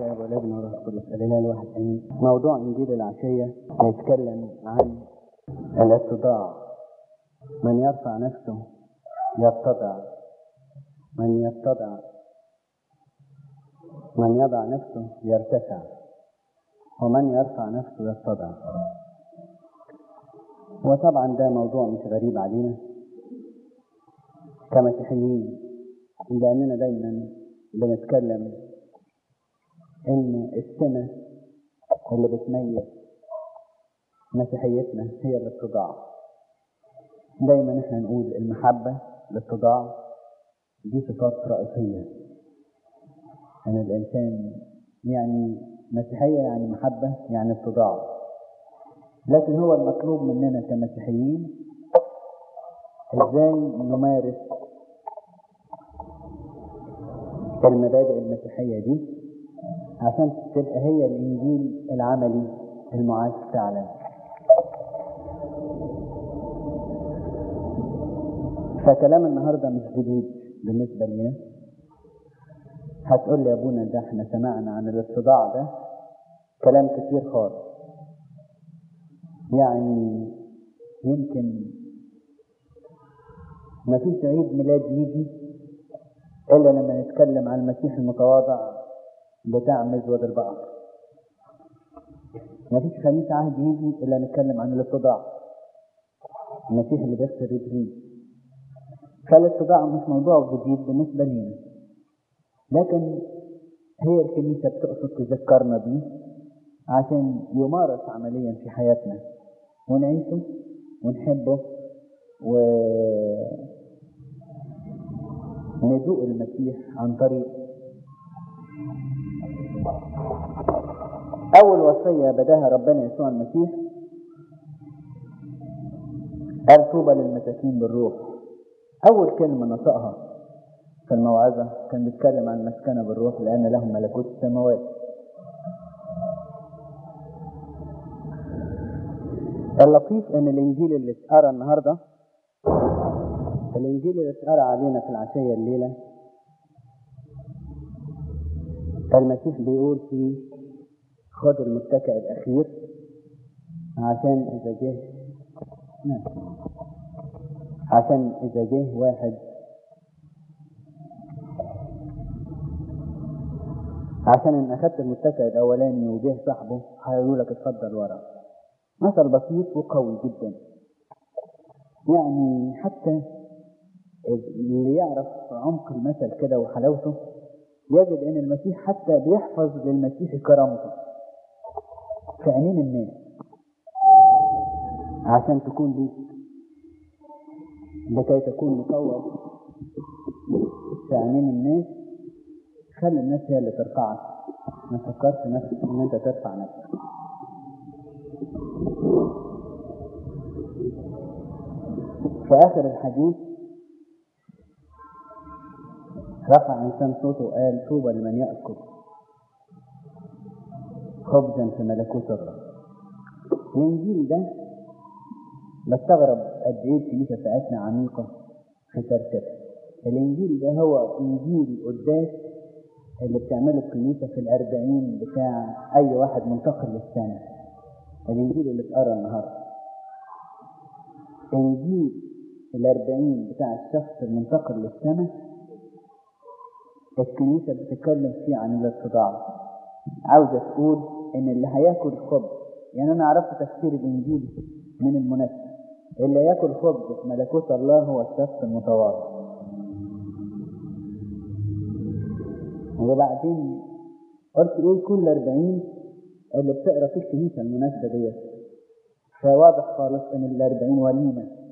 الاب والابن والروح القدس الاله الواحد امين موضوع انجيل العشيه هيتكلم عن الاتضاع من يرفع نفسه يتضع من يتضع من يضع نفسه يرتفع ومن يرفع نفسه يتضع وطبعا ده موضوع مش غريب علينا كمسيحيين لأننا دايما بنتكلم إن السمة اللي بتميز مسيحيتنا هي الاتضاع دايما احنا نقول المحبة الاتضاع دي صفات رئيسية أن يعني الإنسان يعني مسيحية يعني محبة يعني اتضاع لكن هو المطلوب مننا كمسيحيين ازاي نمارس المبادئ المسيحية دي عشان تبقى هي الإنجيل العملي المعاش فعلا فكلام النهاردة مش جديد بالنسبة لنا هتقول لي يا ابونا ده احنا سمعنا عن الاتضاع ده كلام كتير خالص يعني يمكن ما فيش عيد ميلاد يجي إلا لما نتكلم عن المسيح المتواضع بتاع مزود البقر ما فيش خميس عهد يجي إلا نتكلم عن الاتضاع المسيح اللي بيغسل رجليه فالاتضاع مش موضوع جديد بالنسبة لنا لكن هي الكنيسة بتقصد تذكرنا بيه عشان يمارس عمليا في حياتنا ونعيشه ونحبه و ندوق المسيح عن طريق أول وصية بداها ربنا يسوع المسيح قال طوبى للمساكين بالروح أول كلمة نطقها في الموعظة كان بيتكلم عن المسكنة بالروح لأن لهم ملكوت السماوات اللطيف ان الانجيل اللي اتقرا النهارده الانجيل اللي اتقرا علينا في العشيه الليله المسيح بيقول فيه خد المتكئ الاخير عشان اذا جه عشان اذا جه واحد عشان ان اخدت المتكئ الاولاني وجه صاحبه هيقول لك اتفضل ورا مثل بسيط وقوي جدا يعني حتى اللي يعرف عمق المثل كده وحلاوته يجد ان المسيح حتى بيحفظ للمسيح كرامته في عينين الناس عشان تكون ليك لكي تكون مصور في عينين الناس خلي الناس هي اللي ترفعك ما تفكرش نفسك ان انت ترفع نفسك في آخر الحديث رفع إنسان صوته وقال طوبى لمن يأكل خبزا في ملكوت الله الإنجيل ده بستغرب قد إيه الكنيسة بتاعتنا عميقة في ترتيبها الإنجيل ده هو إنجيل قداس اللي بتعمله الكنيسة في الأربعين بتاع أي واحد منتقل للسنة الإنجيل اللي اتقرا النهارده إنجيل الأربعين بتاع الشخص المنتقل للسماء الكنيسة بتتكلم فيه عن الاتضاع عاوزة تقول إن اللي هياكل خبز يعني أنا عرفت تفسير الإنجيل من المناسبة اللي ياكل خبز في ملكوت الله هو الشخص المتواضع وبعدين قلت إيه كل أربعين اللي بتقرا في الكنيسة المناسبة ديت فواضح خالص إن الأربعين وليمة